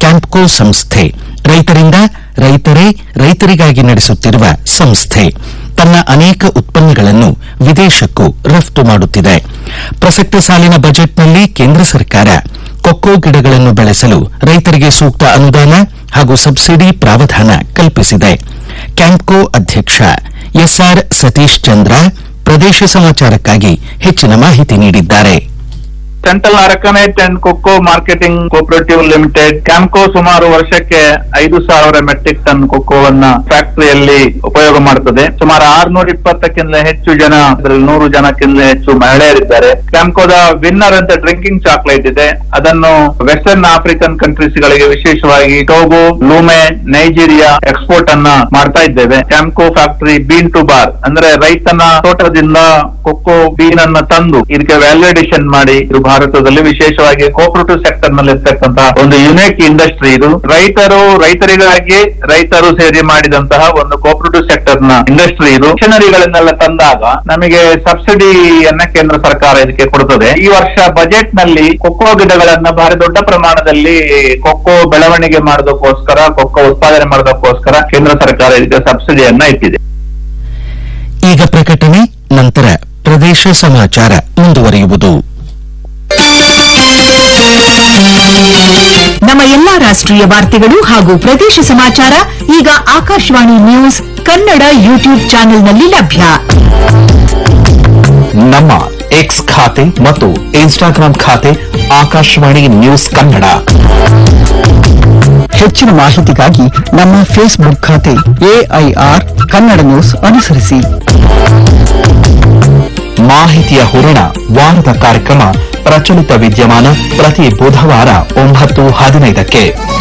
ಕ್ಯಾಂಪ್ಕೋ ಸಂಸ್ಥೆ ರೈತರಿಂದ ರೈತರೇ ರೈತರಿಗಾಗಿ ನಡೆಸುತ್ತಿರುವ ಸಂಸ್ಥೆ ತನ್ನ ಅನೇಕ ಉತ್ಪನ್ನಗಳನ್ನು ವಿದೇಶಕ್ಕೂ ರಫ್ತು ಮಾಡುತ್ತಿದೆ ಪ್ರಸಕ್ತ ಸಾಲಿನ ಬಜೆಟ್ನಲ್ಲಿ ಕೇಂದ್ರ ಸರ್ಕಾರ ಕೊಕ್ಕೋ ಗಿಡಗಳನ್ನು ಬೆಳೆಸಲು ರೈತರಿಗೆ ಸೂಕ್ತ ಅನುದಾನ ಹಾಗೂ ಸಬ್ಸಿಡಿ ಪ್ರಾವಧಾನ ಕಲ್ಪಿಸಿದೆ ಕ್ಯಾಂಪ್ಕೋ ಅಧ್ಯಕ್ಷ ಎಸ್ಆರ್ ಸತೀಶ್ ಚಂದ್ರ ಪ್ರದೇಶ ಸಮಾಚಾರಕ್ಕಾಗಿ ಹೆಚ್ಚಿನ ಮಾಹಿತಿ ನೀಡಿದ್ದಾರೆ central arecanut and cocoa marketing cooperative limited Campco ಸುಮಾರು ವರ್ಷಕ್ಕೆ ಐದು ಸಾವಿರ ಮೆಟ್ರಿಕ್ ಟನ್ ಕೊಕ್ಕೋವನ್ನ ಫ್ಯಾಕ್ಟರಿಯಲ್ಲಿ ಉಪಯೋಗ ಮಾಡುತ್ತದೆ ಸುಮಾರು ಆರ್ನೂರ ಇಪ್ಪತ್ತಕ್ಕಿಂತ ಹೆಚ್ಚು ಜನ ಅದರಲ್ಲಿ ನೂರು ಜನಕ್ಕಿಂತ ಹೆಚ್ಚು ಮಹಿಳೆಯರಿದ್ದಾರೆ ಕ್ಯಾಂಪ್ಕೋದ ವಿನ್ನರ್ ಅಂತ ಡ್ರಿಂಕಿಂಗ್ ಚಾಕ್ಲೇಟ್ ಇದೆ ಅದನ್ನು ವೆಸ್ಟರ್ನ್ ಆಫ್ರಿಕನ್ ಕಂಟ್ರೀಸ್ ಗಳಿಗೆ ವಿಶೇಷವಾಗಿ ಟೋಗೋ ಲೂಮೆ ನೈಜೀರಿಯಾ ಎಕ್ಸ್ಪೋರ್ಟ್ ಅನ್ನ ಮಾಡ್ತಾ ಇದ್ದೇವೆ Campco factory bean to bar ಅಂದ್ರೆ ರೈತನ ತೋಟದಿಂದ ಕೊಕ್ಕೋ ಬೀನ್ ಅನ್ನ ತಂದು ಇದಕ್ಕೆ ವ್ಯಾಲ್ಯೂಡೇಷನ್ ಮಾಡಿ ಇದು ಭಾರತದಲ್ಲಿ ವಿಶೇಷವಾಗಿ ಕೋಪರೇಟಿವ್ ಸೆಕ್ಟರ್ ನಲ್ಲಿ ಇರ್ತಕ್ಕಂತ ಒಂದು ಯುನಿಕ್ ಇಂಡಸ್ಟ್ರಿ ಇದು ರೈತರು ರೈತರಿಗಾಗಿ ರೈತರು ಸೇರಿ ಮಾಡಿದಂತಹ ಒಂದು ಕೋಪರೇಟಿವ್ ಸೆಕ್ಟರ್ ನ ಇಂಡಸ್ಟ್ರಿ ಇದು ಮಿಷನರಿಗಳನ್ನೆಲ್ಲ ತಂದಾಗ ನಮಗೆ ಸಬ್ಸಿಡಿಯನ್ನ ಕೇಂದ್ರ ಸರ್ಕಾರ ಇದಕ್ಕೆ ಕೊಡುತ್ತದೆ ಈ ವರ್ಷ ಬಜೆಟ್ ನಲ್ಲಿ ಕೊಕ್ಕೋ ಗಿಡಗಳನ್ನ ಭಾರಿ ದೊಡ್ಡ ಪ್ರಮಾಣದಲ್ಲಿ ಕೊಕ್ಕೋ ಬೆಳವಣಿಗೆ ಮಾಡೋದಕ್ಕೋಸ್ಕರ ಕೊಕ್ಕೋ ಉತ್ಪಾದನೆ ಮಾಡೋದಕ್ಕೋಸ್ಕರ ಕೇಂದ್ರ ಸರ್ಕಾರ ಇದಕ್ಕೆ ಸಬ್ಸಿಡಿಯನ್ನ ಇಟ್ಟಿದೆ ಈಗ ಪ್ರಕಟಣೆ ನಂತರ ಪ್ರದೇಶ ಸಮಾಚಾರ ಮುಂದುವರಿಯುವುದು ನಮ್ಮ ಎಲ್ಲಾ ರಾಷ್ಟ್ರೀಯ ವಾರ್ತೆಗಳು ಹಾಗೂ ಪ್ರದೇಶ ಸಮಾಚಾರ ಈಗ ಆಕಾಶವಾಣಿ ನ್ಯೂಸ್ ಕನ್ನಡ ಯೂಟ್ಯೂಬ್ ಚಾನೆಲ್ನಲ್ಲಿ ಲಭ್ಯ ನಮ್ಮ ಎಕ್ಸ್ ಖಾತೆ ಮತ್ತು ಇನ್ಸ್ಟಾಗ್ರಾಂ ಖಾತೆ ಆಕಾಶವಾಣಿ ನ್ಯೂಸ್ ಕನ್ನಡ ಹೆಚ್ಚಿನ ಮಾಹಿತಿಗಾಗಿ ನಮ್ಮ ಫೇಸ್ಬುಕ್ ಖಾತೆ ಎಐಆರ್ ಕನ್ನಡ ನ್ಯೂಸ್ ಅನುಸರಿಸಿ ಮಾಹಿತಿಯ ಹೂರಣ ವಾರದ ಕಾರ್ಯಕ್ರಮ ಪ್ರಚಲಿತ ವಿದ್ಯಮಾನ ಪ್ರತಿ ಬುಧವಾರ ಒಂಬತ್ತು ಹದಿನೈದಕ್ಕೆ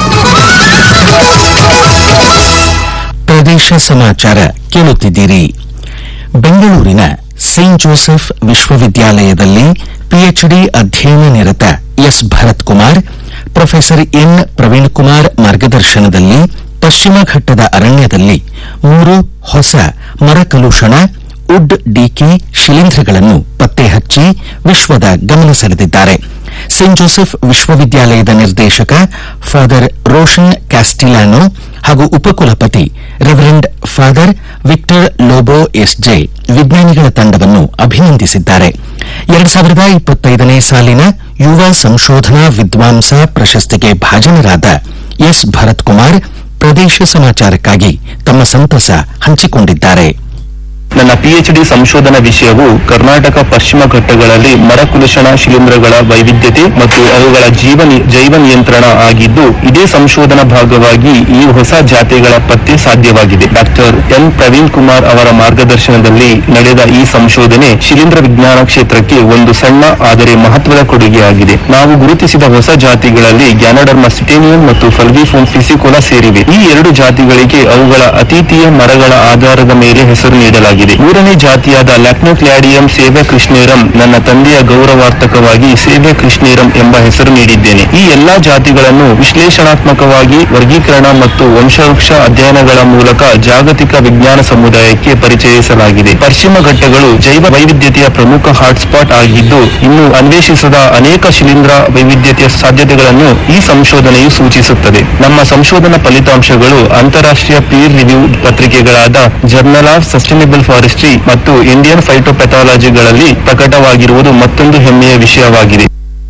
ಪ್ರದೇಶ ಸಮಾಚಾರ ಕೇಳುತ್ತಿದ್ದೀರಿ ಬೆಂಗಳೂರಿನ ಸೇಂಟ್ ಜೋಸೆಫ್ ವಿಶ್ವವಿದ್ಯಾಲಯದಲ್ಲಿ ಪಿಎಚ್ಡಿ ಅಧ್ಯಯನ ನಿರತ S Bharat Kumar professor N Praveen Kumar ಮಾರ್ಗದರ್ಶನದಲ್ಲಿ ಪಶ್ಚಿಮ ಘಟ್ಟದ ಅರಣ್ಯದಲ್ಲಿ ಮೂರು ಹೊಸ ಮರಕಲುಷಣ ಉಡ್ ಡಿಕೆ ಶಿಲೀಂಧ್ರಗಳನ್ನು ಪತ್ತೆ ಹಚ್ಚಿ ವಿಶ್ವದ ಗಮನ ಸೆಳೆದಿದ್ದಾರೆ ಸೇಂಟ್ ಜೋಸೆಫ್ ವಿಶ್ವವಿದ್ಯಾಲಯದ ನಿರ್ದೇಶಕ ಫಾದರ್ ರೋಷನ್ ಕ್ಯಾಸ್ಟಿಲಾನೋ ಹಾಗೂ ಉಪಕುಲಪತಿ reverend father Victor Lobo SJ ವಿಜ್ಞಾನಿಗಳ ತಂಡವನ್ನು ಅಭಿನಂದಿಸಿದ್ದಾರೆ ಎರಡ್ ಸಾವಿರದ ಇಪ್ಪತ್ತೈದನೇ ಸಾಲಿನ ಯುವ ಸಂಶೋಧನಾ ವಿದ್ವಾಂಸ ಪ್ರಶಸ್ತಿಗೆ ಭಾಜನರಾದ ಎಸ್ ಭರತ್ ಕುಮಾರ್ ಪ್ರದೇಶ ಸಮಾಚಾರಕ್ಕಾಗಿ ತಮ್ಮ ಸಂತಸ ಹಂಚಿಕೊಂಡಿದ್ದಾರೆ ನನ್ನ ಪಿಎಚ್ಡಿ ಸಂಶೋಧನಾ ವಿಷಯವು ಕರ್ನಾಟಕ ಪಶ್ಚಿಮ ಘಟ್ಟಗಳಲ್ಲಿ ಮರಕುಲುಷಣ ಶಿಲೀಂಧ್ರಗಳ ವೈವಿಧ್ಯತೆ ಮತ್ತು ಅವುಗಳ ಜೀವ ನಿ- ಜೈವ ನಿಯಂತ್ರಣ ಆಗಿದ್ದು ಇದೇ ಸಂಶೋಧನಾ ಭಾಗವಾಗಿ ಈ ಹೊಸ ಜಾತಿಗಳ ಪತ್ತೆ ಸಾಧ್ಯವಾಗಿದೆ ಡಾಕ್ಟರ್ ಎನ್ ಪ್ರವೀಣ್ ಕುಮಾರ್ ಅವರ ಮಾರ್ಗದರ್ಶನದಲ್ಲಿ ನಡೆದ ಈ ಸಂಶೋಧನೆ ಶಿಲೀಂಧ್ರ ವಿಜ್ಞಾನ ಕ್ಷೇತ್ರಕ್ಕೆ ಒಂದು ಸಣ್ಣ ಆದರೆ ಮಹತ್ವದ ಕೊಡುಗೆಯಾಗಿದೆ ನಾವು ಗುರುತಿಸಿದ ಹೊಸ ಜಾತಿಗಳಲ್ಲಿ ಗ್ಯಾನಡರ್ಮ ಸಿಟೇನಿಯಂ ಮತ್ತು ಫಲ್ವಿಫೋಮ್ ಫಿಸಿಕೋಲಾ ಸೇರಿವೆ ಈ ಎರಡು ಜಾತಿಗಳಿಗೆ ಅವುಗಳ ಅತೀತೀಯ ಮರಗಳ ಆಧಾರದ ಮೇಲೆ ಹೆಸರು ನೀಡಲಾಗಿದೆ ಮೂರನೇ ಜಾತಿಯಾದ ಲ್ಯಾಕ್ನೋಕ್ಲಾಡಿಯಂ ಸೇವೆ ಕೃಷ್ಣೇರಂ ನನ್ನ ತಂದೆಯ ಗೌರವಾರ್ಥಕವಾಗಿ ಸೇವೆ ಕೃಷ್ಣೇರಂ ಎಂಬ ಹೆಸರು ನೀಡಿದ್ದೇನೆ ಈ ಎಲ್ಲಾ ಜಾತಿಗಳನ್ನು ವಿಶ್ಲೇಷಣಾತ್ಮಕವಾಗಿ ವರ್ಗೀಕರಣ ಮತ್ತು ವಂಶವೃಕ್ಷ ಅಧ್ಯಯನಗಳ ಮೂಲಕ ಜಾಗತಿಕ ವಿಜ್ಞಾನ ಸಮುದಾಯಕ್ಕೆ ಪರಿಚಯಿಸಲಾಗಿದೆ ಪಶ್ಚಿಮ ಘಟ್ಟಗಳು ಜೈವ ವೈವಿಧ್ಯತೆಯ ಪ್ರಮುಖ ಹಾಟ್ಸ್ಪಾಟ್ ಆಗಿದ್ದು ಇನ್ನು ಅನ್ವೇಷಿಸದ ಅನೇಕ ಶಿಲೀಂಧ್ರ ವೈವಿಧ್ಯತೆಯ ಸಾಧ್ಯತೆಗಳನ್ನು ಈ ಸಂಶೋಧನೆಯು ಸೂಚಿಸುತ್ತದೆ ನಮ್ಮ ಸಂಶೋಧನಾ ಫಲಿತಾಂಶಗಳು ಅಂತಾರಾಷ್ಟ್ರೀಯ ಪೀರ್ ರಿವ್ಯೂ ಪತ್ರಿಕೆಗಳಾದ ಜರ್ನಲ್ ಆಫ್ ಸಸ್ಟೈನಬಲ್ ಫಾರೆಸ್ಟ್ರಿ ಮತ್ತು ಇಂಡಿಯನ್ ಫೈಟೋಪೆಥಾಲಜಿಗಳಲ್ಲಿ ಪ್ರಕಟವಾಗಿರುವುದು ಮತ್ತೊಂದು ಹೆಮ್ಮೆಯ ವಿಷಯವಾಗಿದೆ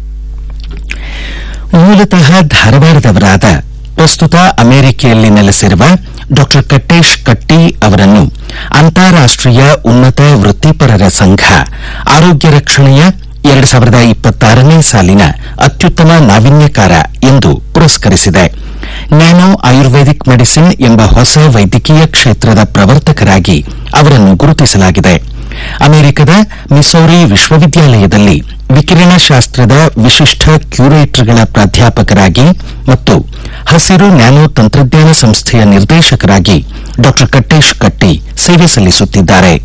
ಮೂಲತಃ ಧಾರವಾಡದವರಾದ ಪ್ರಸ್ತುತ ಅಮೆರಿಕೆಯಲ್ಲಿ ನೆಲೆಸಿರುವ ಡಾ ಕಟ್ಟೇಶ್ ಕಟ್ಟಿ ಅವರನ್ನು ಅಂತಾರಾಷ್ಟೀಯ ಉನ್ನತ ವೃತ್ತಿಪರರ ಸಂಘ ಆರೋಗ್ಯ ರಕ್ಷಣೆಯ ಎರಡು ಸಾವಿರದ ಇಪ್ಪತ್ತಾರನೇ ಸಾಲಿನ ಅತ್ಯುತ್ತಮ ನಾವೀನ್ಯಕಾರ ಎಂದು ಪುರಸ್ಕರಿಸಿದೆ ನ್ಯಾನೋ ಆಯುರ್ವೇದಿಕ್ ಮೆಡಿಸಿನ್ ಎಂಬ ಹೊಸ ವೈದ್ಯಕೀಯ ಕ್ಷೇತ್ರದ ಪ್ರವರ್ತಕರಾಗಿ ಅವರನ್ನು ಗುರುತಿಸಲಾಗಿದೆ ಅಮೆರಿಕದ ಮಿಸೌರಿ ವಿಶ್ವವಿದ್ಯಾಲಯದಲ್ಲಿ ವಿಕಿರಣಶಾಸ್ತ್ರದ ವಿಶಿಷ್ಟ ಕ್ಯೂರೇಟರ್ಗಳ ಪ್ರಾಧ್ಯಾಪಕರಾಗಿ ಮತ್ತು ಹಸಿರು ನ್ಯಾನೋ ತಂತ್ರಜ್ಞಾನ ಸಂಸ್ಥೆಯ ನಿರ್ದೇಶಕರಾಗಿ ಡಾ ಕಟ್ಟೇಶ್ ಕಟ್ಟಿ ಸೇವೆ ಸಲ್ಲಿಸುತ್ತಿದ್ದಾರೆ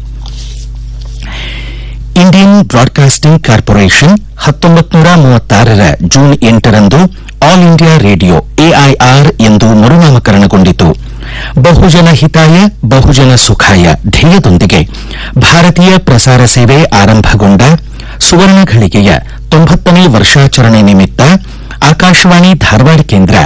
ಇಂಡಿಯನ್ ಬ್ರಾಡ್ಕಾಸ್ಟಿಂಗ್ ಕಾರ್ಪೊರೇಷನ್ ಹತ್ತೊಂಬತ್ತು ನೂರ ಮೂವತ್ತಾರರ ಜೂನ್ ಎಂಟರಂದು ಆಲ್ ಇಂಡಿಯಾ ರೇಡಿಯೋ ಎಐಆರ್ ಎಂದು ಮರುನಾಮಕರಣಗೊಂಡಿತು ಬಹುಜನ ಹಿತಾಯ ಬಹುಜನ ಸುಖಾಯ ಧ್ಯೇಯದೊಂದಿಗೆ ಭಾರತೀಯ ಪ್ರಸಾರ ಸೇವೆ ಆರಂಭಗೊಂಡ ಸುವರ್ಣ ಘಳಿಗೆಯ ತೊಂಬತ್ತನೇ ವರ್ಷಾಚರಣೆ ನಿಮಿತ್ತ ಆಕಾಶವಾಣಿ ಧಾರವಾಡ ಕೇಂದ್ರ